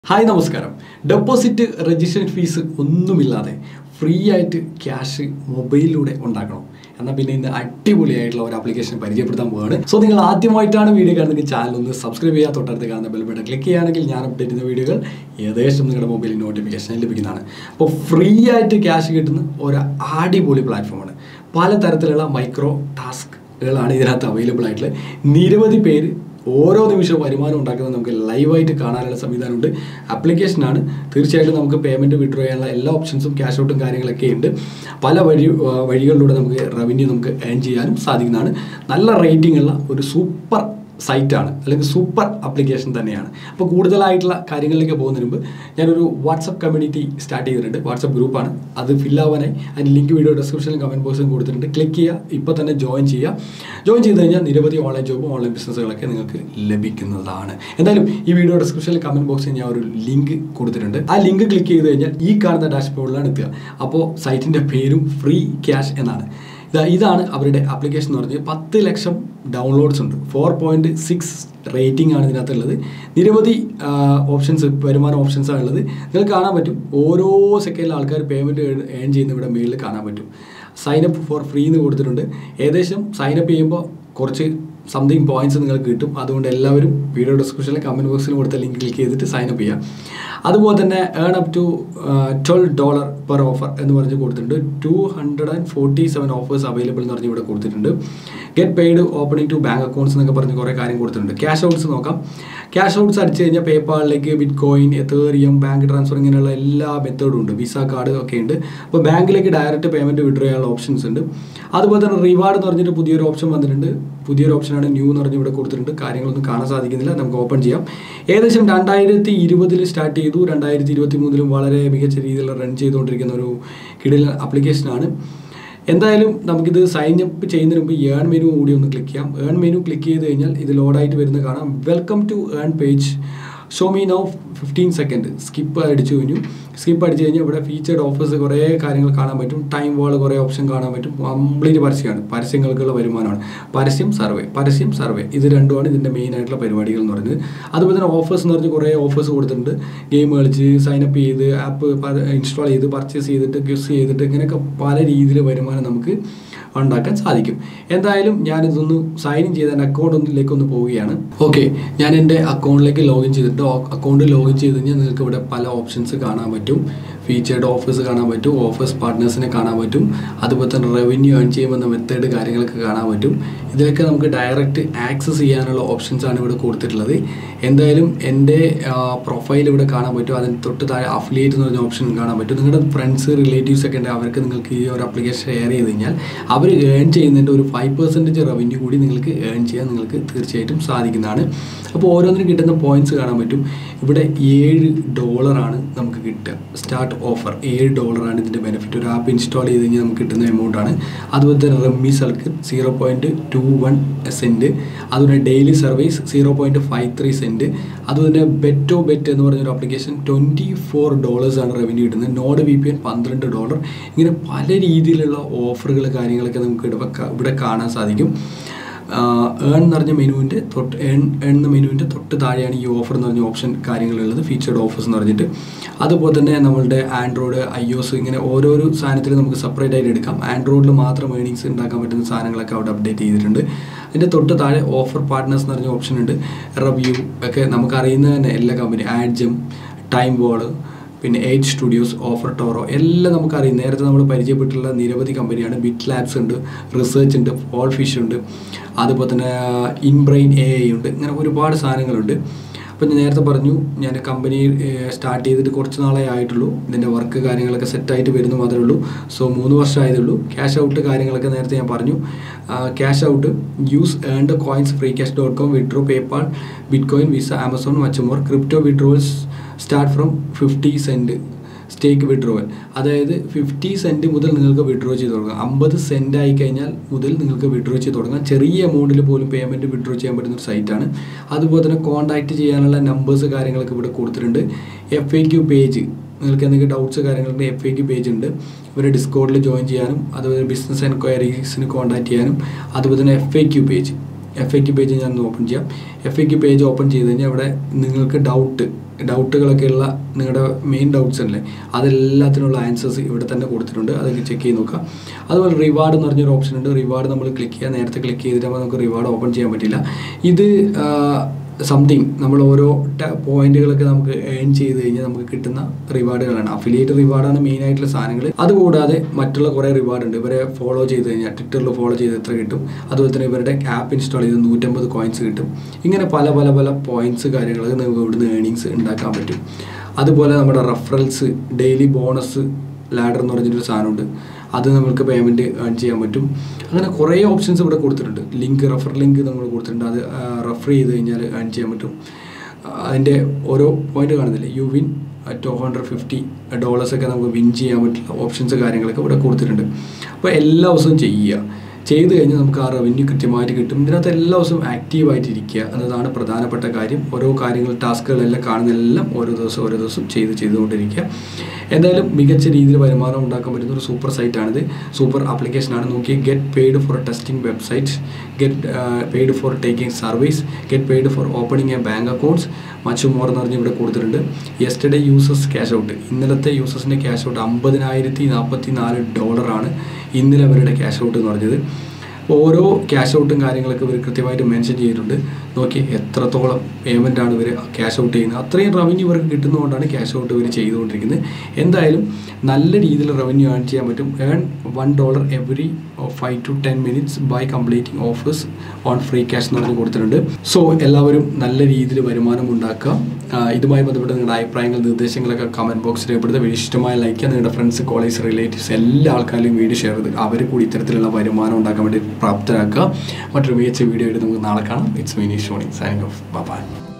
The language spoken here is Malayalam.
ഹായ് നമസ്കാരം ഡെപ്പോസിറ്റ് രജിസ്ട്രേഷൻ ഫീസ് ഒന്നുമില്ലാതെ ഫ്രീ ആയിട്ട് ക്യാഷ് മൊബൈലിലൂടെ ഉണ്ടാക്കണം എന്നാൽ പിന്നെ ഇന്ന് അടിപൊളിയായിട്ടുള്ള ഒരു ആപ്ലിക്കേഷൻ പരിചയപ്പെടുത്താൻ പോവാണ് സോ നിങ്ങൾ ആദ്യമായിട്ടാണ് വീഡിയോ കാണുന്നെങ്കിൽ ചാനൽ ഒന്ന് സബ്സ്ക്രൈബ് ചെയ്യുക തൊട്ടടുത്ത് കാണുന്ന ബെൽ ബട്ടൺ ക്ലിക്ക് ചെയ്യുകയാണെങ്കിൽ ഞാൻ അപ്ഡേറ്റ് ചെയ്യുന്ന വീഡിയോകൾ ഏകദേശം നിങ്ങളുടെ മൊബൈലിൽ നോട്ടിഫിക്കേഷൻ ലഭിക്കുന്നതാണ് അപ്പോൾ ഫ്രീ ആയിട്ട് ക്യാഷ് കിട്ടുന്ന ഒരു അടിപൊളി പ്ലാറ്റ്ഫോമാണ് പലതരത്തിലുള്ള മൈക്രോ ടാസ്കുകളാണ് ഇതിനകത്ത് അവൈലബിൾ ആയിട്ടുള്ളത് നിരവധി പേര് ഓരോ നിമിഷവും വരുമാനം ഉണ്ടാക്കുന്നത് നമുക്ക് ലൈവായിട്ട് കാണാനുള്ള സംവിധാനമുണ്ട് ആപ്ലിക്കേഷനാണ് തീർച്ചയായിട്ടും നമുക്ക് പേയ്മെൻറ്റ് വിഡ്രോ ചെയ്യാനുള്ള എല്ലാ ഓപ്ഷൻസും ക്യാഷ് ഔട്ടും കാര്യങ്ങളൊക്കെ ഉണ്ട് പല വഴി ആ, വഴികളിലൂടെ നമുക്ക് റവന്യൂ നമുക്ക് ഏൺ ചെയ്യാനും സാധിക്കുന്നതാണ് നല്ല റേറ്റിംഗ് ഉള്ള ഒരു സൂപ്പർ സൈറ്റാണ് അല്ലെങ്കിൽ സൂപ്പർ ആപ്ലിക്കേഷൻ തന്നെയാണ് അപ്പോൾ കൂടുതലായിട്ടുള്ള കാര്യങ്ങളിലേക്ക് പോകുന്നതിന് മുമ്പ് ഞാനൊരു വാട്സപ്പ് കമ്മ്യൂണിറ്റി സ്റ്റാർട്ട് ചെയ്തിട്ടുണ്ട് വാട്സപ്പ് ഗ്രൂപ്പാണ് അത് ഫില്ലാവാനായി അതിൻ്റെ ലിങ്ക് വീഡിയോ ഡിസ്ക്രിപ്ഷനിലും കമൻറ്റ് ബോക്സിലും കൊടുത്തിട്ടുണ്ട് ക്ലിക്ക് ചെയ്യുക ഇപ്പോൾ തന്നെ ജോയിൻ ചെയ്യുക ജോയിൻ ചെയ്ത് കഴിഞ്ഞാൽ നിരവധി ഓൺലൈൻ ജോബും ഓൺലൈൻ ബിസിനസ്സുകളൊക്കെ നിങ്ങൾക്ക് ലഭിക്കുന്നതാണ് എന്തായാലും ഈ വീഡിയോ ഡിസ്ക്രിപ്ഷനിൽ കമൻറ്റ് ബോക്സിൽ ഞാൻ ഒരു ലിങ്ക് കൊടുത്തിട്ടുണ്ട് ആ ലിങ്ക് ക്ലിക്ക് ചെയ്ത് കഴിഞ്ഞാൽ ഈ കാണുന്ന ഡാഷ്ബോർഡിലാണ് എത്തുക അപ്പോൾ സൈറ്റിൻ്റെ പേരും ഫ്രീ ക്യാഷ് എന്നാണ് ഇതാ ഇതാണ് അവരുടെ ആപ്ലിക്കേഷൻ എന്ന് പറഞ്ഞാൽ പത്ത് ലക്ഷം ഡൗൺലോഡ്സ് ഉണ്ട് ഫോർ പോയിന്റ് സിക്സ് റേറ്റിംഗ് ആണ് ഇതിനകത്തുള്ളത് നിരവധി ഓപ്ഷൻസ് വരുമാന ഓപ്ഷൻസ് ആണ് ഉള്ളത് നിങ്ങൾക്ക് കാണാൻ പറ്റും ഓരോ സെക്കൻഡിൽ ആൾക്കാർ പേയ്മെൻറ്റ് ഏൺ ചെയ്യുന്ന ഇവിടെ മെയിലിൽ കാണാൻ പറ്റും സൈനപ്പ് ഫോർ ഫ്രീ എന്ന് കൊടുത്തിട്ടുണ്ട് ഏകദേശം സൈനപ്പ് ചെയ്യുമ്പോൾ കുറച്ച് സംതിങ് പോയിന്റ്സ് നിങ്ങൾക്ക് കിട്ടും അതുകൊണ്ട് എല്ലാവരും വീഡിയോ ഡിസ്ക്രിപ്ഷനിൽ കമൻറ്റ് ബോക്സിൽ കൊടുത്ത ലിങ്ക് ക്ലിക്ക് ചെയ്തിട്ട് സൈനപ്പ് ചെയ്യാം അതുപോലെ തന്നെ earn up to twelve dollar per offer എന്ന് പറഞ്ഞ് കൊടുത്തിട്ടുണ്ട് two hundred and forty seven offers available എന്ന് പറഞ്ഞ് ഇവിടെ കൊടുത്തിട്ടുണ്ട് get paid opening to bank accounts എന്നൊക്കെ പറഞ്ഞ് കുറേ കാര്യം കൊടുത്തിട്ടുണ്ട് ക്യാഷ് ഔട്ട്സ് നോക്കാം ക്യാഷ് ഔട്ട്സ് അടിച്ചു കഴിഞ്ഞാൽ പേപ്പാളിലേക്ക് bitcoin ethereum bank transfer ഇങ്ങനെയുള്ള എല്ലാ മെത്തേഡും ഉണ്ട് വിസ കാർഡ് ഒക്കെ ഉണ്ട് അപ്പോൾ ബാങ്കിലേക്ക് ഡയറക്റ്റ് പേയ്മെൻറ്റ് വിഡ്രോ ചെയ്യാനുള്ള ഓപ്ഷൻസ് ഉണ്ട് അതുപോലെ തന്നെ റിവാർഡ് എന്ന് പറഞ്ഞിട്ട് പുതിയൊരു ഓപ്ഷൻ വന്നിട്ടുണ്ട് പുതിയൊരു ഓപ്ഷനാണ് ന്യൂ എന്ന് പറഞ്ഞ് ഇവിടെ കൊടുത്തിട്ടുണ്ട് കാര്യങ്ങളൊന്നും കാണാൻ സാധിക്കുന്നില്ല നമുക്ക് ഓപ്പൺ ചെയ്യാം ഏകദേശം രണ്ടായിരത്തി ഇരുപതിൽ സ്റ്റാർട്ട് ചെയ്തു രണ്ടായിരത്തി ഇരുപത്തി മൂന്നിലും വളരെ മികച്ച രീതിയിൽ റൺ ചെയ്തുകൊണ്ടിരിക്കുന്ന ഒരു കിടിലൻ ആപ്ലിക്കേഷനാണ് എന്തായാലും നമുക്കിത് സൈൻ അപ്പ് ചെയ്യുന്നതിന് മുമ്പ് ഏൺ മെനു കൂടി ഒന്ന് ക്ലിക്ക് ചെയ്യാം ഏൺ മെനു ക്ലിക്ക് ചെയ്ത് കഴിഞ്ഞാൽ ഇത് ലോഡായിട്ട് വരുന്നത് കാണാം welcome to earn page show me now fifteen second skip അടിച്ചു കഴിഞ്ഞു സ്കിപ്പ് അടിച്ചു കഴിഞ്ഞാൽ ഇവിടെ ഫീച്ചേർഡ് ഓഫേഴ്സ് കുറേ കാര്യങ്ങൾ കാണാൻ പറ്റും ടൈം വാൾ കുറേ ഓപ്ഷൻ കാണാൻ പറ്റും കംപ്ലീറ്റ് പരസ്യമാണ് പരസ്യങ്ങൾക്കുള്ള വരുമാനമാണ് പരസ്യം സർവേ പരസ്യം സർവേ ഇത് രണ്ടുമാണ് ഇതിൻ്റെ മെയിൻ ആയിട്ടുള്ള പരിപാടികൾ എന്ന് പറയുന്നത് അതുപോലെ തന്നെ ഓഫേഴ്സ് എന്ന് പറഞ്ഞ് കുറേ ഓഫേഴ്സ് കൊടുത്തിട്ടുണ്ട് ഗെയിം കളിച്ച് സൈനപ്പ് ചെയ്ത് ആപ്പ് ഇൻസ്റ്റാൾ ചെയ്ത് പർച്ചേസ് ചെയ്തിട്ട് ക്യൂസ് ചെയ്തിട്ട് ഇങ്ങനെയൊക്കെ പല രീതിയിൽ വരുമാനം നമുക്ക് ഉണ്ടാക്കാൻ സാധിക്കും എന്തായാലും ഞാനിതൊന്ന് സൈൻ ഇൻ ചെയ്ത് എൻ്റെ അക്കൗണ്ടിലേക്ക് ഒന്ന് പോവുകയാണ് ഓക്കെ ഞാൻ എൻ്റെ അക്കൗണ്ടിലേക്ക് ലോഗിൻ ചെയ്തിട്ട് അക്കൗണ്ട് ലോഗിൻ ചെയ്ത് കഴിഞ്ഞാൽ നിങ്ങൾക്ക് ഇവിടെ പല ഓപ്ഷൻസ് കാണാൻ പറ്റും ഫീച്ചേർഡ് ഓഫേഴ്സ് കാണാൻ പറ്റും ഓഫേഴ്സ് പാർട്ട്നേഴ്സിനെ കാണാൻ പറ്റും അതുപോലെ തന്നെ റവന്യൂ ഏൺ ചെയ്യുമെന്ന മെത്തേഡ് കാര്യങ്ങളൊക്കെ കാണാൻ പറ്റും ഇതിലൊക്കെ നമുക്ക് ഡയറക്റ്റ് ആക്സസ് ചെയ്യാനുള്ള ഓപ്ഷൻസ് ആണ് ഇവിടെ കൊടുത്തിട്ടുള്ളത് എന്തായാലും എൻ്റെ പ്രൊഫൈൽ ഇവിടെ കാണാൻ പറ്റും അതിന് തൊട്ട് താഴെ അഫിലിയേറ്റ് എന്ന് പറഞ്ഞ ഓപ്ഷൻ കാണാൻ പറ്റും നിങ്ങളുടെ ഫ്രണ്ട്സ് റിലേറ്റീവ്സ് ഒക്കെ ഉണ്ടെങ്കിൽ അവർക്ക് നിങ്ങൾക്ക് ഈ ഒരു ആപ്ലിക്കേഷൻ ഷെയർ ചെയ്ത് കഴിഞ്ഞാൽ അവർ ഏൺ ചെയ്യുന്നതിൻ്റെ ഒരു ഫൈവ് പെർസെൻറ്റേജ് റവന്യൂ കൂടി നിങ്ങൾക്ക് ഏൺ ചെയ്യാൻ നിങ്ങൾക്ക് തീർച്ചയായിട്ടും സാധിക്കുന്നതാണ് അപ്പോൾ ഓരോന്നിനും കിട്ടുന്ന പോയിന്റ്സ് കാണാൻ പറ്റും ഇവിടെ ഏഴ് ഡോളറാണ് നമുക്ക് കിട്ടുക സ്റ്റാർട്ട് ഓഫർ ഏഴ് ഡോളറാണ് ഇതിൻ്റെ ബെനിഫിറ്റ് ഒരു ആപ്പ് ഇൻസ്റ്റാൾ ചെയ്ത് കഴിഞ്ഞാൽ നമുക്ക് കിട്ടുന്ന എമൗണ്ട് ആണ് അതുപോലെ തന്നെ റമ്മി സൽക്ക് zero point two one cent അതുപോലെ daily service zero point five three cent അതുപോലെ ബെറ്റോ ബെറ്റ് എന്ന് പറഞ്ഞൊരു ആപ്ലിക്കേഷൻ ട്വൻറ്റി ഫോർ ഡോളേഴ്സാണ് റവന്യൂ കിട്ടുന്നത് നോഡ് വി പി എൻ പന്ത്രണ്ട് ഡോളർ ഇങ്ങനെ പല രീതിയിലുള്ള ഓഫറുകൾ കാര്യങ്ങളൊക്കെ നമുക്ക് ഇവിടെ ഇവിടെ കാണാൻ സാധിക്കും ഏൺ എന്ന് പറഞ്ഞ മെനുവിൻ്റെ തൊട്ട് ഏൺ ഏൺ എന്ന മെനുവിൻ്റെ തൊട്ട് താഴെയാണ് ഈ ഓഫർ എന്ന് പറഞ്ഞ ഓപ്ഷൻ കാര്യങ്ങളുള്ളത് ഫീച്ചേർഡ് ഓഫേഴ്സ് എന്ന് പറഞ്ഞിട്ട് അതുപോലെ തന്നെ നമ്മളുടെ ആൻഡ്രോയിഡ് ഐ ഒസ് ഇങ്ങനെ ഓരോരോ സാധനത്തിൽ നമുക്ക് സെപ്പറേറ്റ് ആയിട്ട് എടുക്കാം ആൻഡ്രോയിഡിൽ മാത്രം ഏണിങ്സ് ഉണ്ടാക്കാൻ പറ്റുന്ന സാധനങ്ങളൊക്കെ അവിടെ അപ്ഡേറ്റ് ചെയ്തിട്ടുണ്ട് അതിൻ്റെ തൊട്ട് താഴെ ഓഫർ പാർട്ട്നേഴ്സ് എന്ന് പറഞ്ഞ ഓപ്ഷൻ ഉണ്ട് റിവ്യൂ ഒക്കെ നമുക്ക് അറിയുന്ന തന്നെ എല്ലാ കമ്പനി ആഡ്ജം ടൈം ബോൾ പിന്നെ എയ്റ്റ് സ്റ്റുഡിയോസ് ഓഫർ ടോറോ എല്ലാം നമുക്കറിയാം നേരത്തെ നമ്മൾ പരിചയപ്പെട്ടിട്ടുള്ള നിരവധി കമ്പനിയാണ് ബിറ്റ് ലാബ്സ് ഉണ്ട് റിസർച്ച് ഉണ്ട് ഓൾ ഫിഷ് ഉണ്ട് അതുപോലെ തന്നെ ഇൻബ്രെയിൻ എ ഐ ഉണ്ട് ഇങ്ങനെ ഒരുപാട് സാധനങ്ങളുണ്ട് അപ്പോൾ ഞാൻ നേരത്തെ പറഞ്ഞു ഞാൻ കമ്പനി സ്റ്റാർട്ട് ചെയ്തിട്ട് കുറച്ച് നാളേ ആയിട്ടുള്ളൂ ഇതിൻ്റെ വർക്ക് കാര്യങ്ങളൊക്കെ സെറ്റായിട്ട് വരുന്നു മാത്രമേ ഉള്ളൂ സോ മൂന്ന് വർഷം ആയതേ ഉള്ളൂ ക്യാഷ് ഔട്ട് കാര്യങ്ങളൊക്കെ നേരത്തെ ഞാൻ പറഞ്ഞു cash out use earned coins free cash dot com withdraw PayPal bitcoin Visa Amazon much more crypto withdrawals start from fifty cent stake withdrawal അതായത് ഫിഫ്റ്റി സെൻറ്റ് മുതൽ നിങ്ങൾക്ക് വിഡ്രോ ചെയ്ത് തുടങ്ങാം അമ്പത് സെൻറ്റ് ആയി കഴിഞ്ഞാൽ മുതൽ നിങ്ങൾക്ക് വിഡ്രോ ചെയ്ത് തുടങ്ങാം ചെറിയ എമൗണ്ടിൽ പോലും പേയ്മെൻറ്റ് വിഡ്രോ ചെയ്യാൻ പറ്റുന്ന ഒരു സൈറ്റാണ് അതുപോലെ തന്നെ കോൺടാക്റ്റ് ചെയ്യാനുള്ള നമ്പേഴ്സ് കാര്യങ്ങളൊക്കെ ഇവിടെ കൊടുത്തിട്ടുണ്ട് എഫ് എ ക്യു പേജ് നിങ്ങൾക്ക് എന്തെങ്കിലും ഡൗട്ട്സ് കാര്യങ്ങളുണ്ട് എഫ് എ ക്യു പേജ് ഉണ്ട് ഇവരെ ഡിസ്കോഡിൽ ജോയിൻ ചെയ്യാനും അതുപോലെ ബിസിനസ് എൻക്വയറീസിന് കോൺടാക്ട് ചെയ്യാനും അതുപോലെ തന്നെ F A Q page F A Q page ഞാൻ ഓപ്പൺ ചെയ്യാം F A Q page open ചെയ്ത് കഴിഞ്ഞാൽ അവിടെ നിങ്ങൾക്ക് ഡൗട്ട് ഡൗട്ടുകളൊക്കെ ഉള്ള നിങ്ങളുടെ മെയിൻ ഡൗട്ട്സ് അല്ലേ അതെല്ലാത്തിനുള്ള ആൻസേഴ്സ് ഇവിടെ തന്നെ കൊടുത്തിട്ടുണ്ട് അതൊക്കെ ചെക്ക് ചെയ്ത് നോക്കുക അതുപോലെ റിവാർഡ് എന്ന് പറഞ്ഞൊരു ഓപ്ഷൻ ഉണ്ട് റിവാർഡ് നമ്മൾ ക്ലിക്ക് ചെയ്യുക നേരത്തെ ക്ലിക്ക് ചെയ്തിട്ടാകുമ്പോൾ നമുക്ക് റിവാർഡ് ഓപ്പൺ ചെയ്യാൻ പറ്റില്ല ഇത് സംതിങ് നമ്മൾ ഓരോ പോയിന്റുകളൊക്കെ നമുക്ക് ഏൺ ചെയ്ത് കഴിഞ്ഞാൽ നമുക്ക് കിട്ടുന്ന റിവാർഡുകളാണ് അഫിലിയേറ്റ് റിവാർഡാണ് മെയിൻ ആയിട്ടുള്ള സാധനങ്ങൾ അതുകൂടാതെ മറ്റുള്ള കുറേ റിവാർഡ് ഉണ്ട് ഇവരെ ഫോളോ ചെയ്ത് കഴിഞ്ഞാൽ ട്വിറ്ററിൽ ഫോളോ ചെയ്ത് എത്ര കിട്ടും അതുപോലെ തന്നെ ഇവരുടെ ആപ്പ് ഇൻസ്റ്റാൾ ചെയ്ത് നൂറ്റമ്പത് കോയിൻസ് കിട്ടും ഇങ്ങനെ പല പല പല പോയിന്റ്സ് കാര്യങ്ങൾ നമുക്ക് ഇവിടുന്ന് ഏണിങ്സ് ഉണ്ടാക്കാൻ പറ്റും അതുപോലെ നമ്മുടെ റെഫറൽസ് ഡെയിലി ബോണസ് ലാഡർ എന്ന് പറഞ്ഞിട്ടൊരു സാധനമുണ്ട് അത് നമുക്ക് പേയ്മെൻറ്റ് ഏൺ ചെയ്യാൻ പറ്റും അങ്ങനെ കുറേ ഓപ്ഷൻസ് ഇവിടെ കൊടുത്തിട്ടുണ്ട് ലിങ്ക് റെഫർ ലിങ്ക് നമ്മൾ കൊടുത്തിട്ടുണ്ട് അത് റെഫർ ചെയ്ത് കഴിഞ്ഞാൽ ഏൺ ചെയ്യാൻ പറ്റും അതിൻ്റെ ഓരോ പോയിന്റ് കാണുന്നില്ല you win two hundred fifty ഡോളേഴ്സൊക്കെ നമുക്ക് വിൻ ചെയ്യാൻ പറ്റുന്ന ഓപ്ഷൻസ് കാര്യങ്ങളൊക്കെ ഇവിടെ കൊടുത്തിട്ടുണ്ട് അപ്പോൾ എല്ലാ ദിവസവും ചെയ്യുക ചെയ്ത് കഴിഞ്ഞാൽ നമുക്ക് ആ റവന്യൂ കൃത്യമായിട്ട് കിട്ടും ഇതിനകത്ത് എല്ലാ ദിവസവും ആക്റ്റീവായിട്ട് ഇരിക്കുക എന്നതാണ് പ്രധാനപ്പെട്ട കാര്യം ഓരോ കാര്യങ്ങൾ ടാസ്കുകളെല്ലാം കാണുന്നതെല്ലാം ഓരോ ദിവസം ഓരോ ദിവസം ചെയ്ത് ചെയ്തുകൊണ്ടിരിക്കുക എന്തായാലും മികച്ച രീതിയിൽ വരുമാനം ഉണ്ടാക്കാൻ പറ്റുന്ന ഒരു സൂപ്പർ സൈറ്റാണിത് സൂപ്പർ ആപ്ലിക്കേഷനാണ് നോക്കി get paid for testing website get paid for taking service get paid for opening a bank accounts much more എന്ന് പറഞ്ഞ് ഇവിടെ കൊടുത്തിട്ടുണ്ട് യെസ്റ്റർഡേ യൂസേഴ്സ് ക്യാഷ് ഔട്ട് ഇന്നലത്തെ യൂസേഴ്സിൻ്റെ ക്യാഷ് ഔട്ട് അമ്പതിനായിരത്തി നാൽപ്പത്തി നാല് ഡോളറാണ് ഇന്നലെ അവരുടെ ക്യാഷ് ഔട്ട് എന്ന് പറഞ്ഞത് ഓരോ ക്യാഷ് ഔട്ടും കാര്യങ്ങളൊക്കെ ഇവർ കൃത്യമായിട്ട് മെൻഷൻ ചെയ്തിട്ടുണ്ട് നോക്കി എത്രത്തോളം പേയ്മെൻ്റ് ആണ് ഇവർ ക്യാഷ് ഔട്ട് ചെയ്യുന്നത് അത്രയും റവന്യൂ ഇവർക്ക് കിട്ടുന്നതുകൊണ്ടാണ് ക്യാഷ് ഔട്ട് ഇവർ ചെയ്തുകൊണ്ടിരിക്കുന്നത് എന്തായാലും നല്ല രീതിയിൽ റവന്യൂ ഏൺ ചെയ്യാൻ പറ്റും earn one dollar every five to ten minutes by completing offers on free cash എന്ന് പറഞ്ഞ് കൊടുത്തിട്ടുണ്ട് സോ എല്ലാവരും നല്ല രീതിയിൽ വരുമാനം ഉണ്ടാക്കുക ആ, ഇതുമായി ബന്ധപ്പെട്ട് നിങ്ങളുടെ അഭിപ്രായങ്ങൾ നിർദ്ദേശങ്ങളൊക്കെ കമൻറ്റ് ബോക്സിൽ രേഖപ്പെടുത്തുക വീഡിയോ ഇഷ്ടമായ ലൈക്ക് ചെയ്യുക നിങ്ങളുടെ ഫ്രണ്ട്സ് കോളേജ് റിലേറ്റീവ്സ് എല്ലാ ആൾക്കാരിലും വീഡിയോ ഷെയർ ചെയ്ത് അവർ കൂടി ഇത്തരത്തിലുള്ള വരുമാനം ഉണ്ടാക്കാൻ വേണ്ടി പ്രാപ്തരാക്കുക മറ്റൊരു മികച്ച വീഡിയോ ആയിട്ട് നമുക്ക് നാളെ കാണാം ഇറ്റ്സ് മീനി ഷോണിങ് സൈനിങ് ഓഫ് ബൈ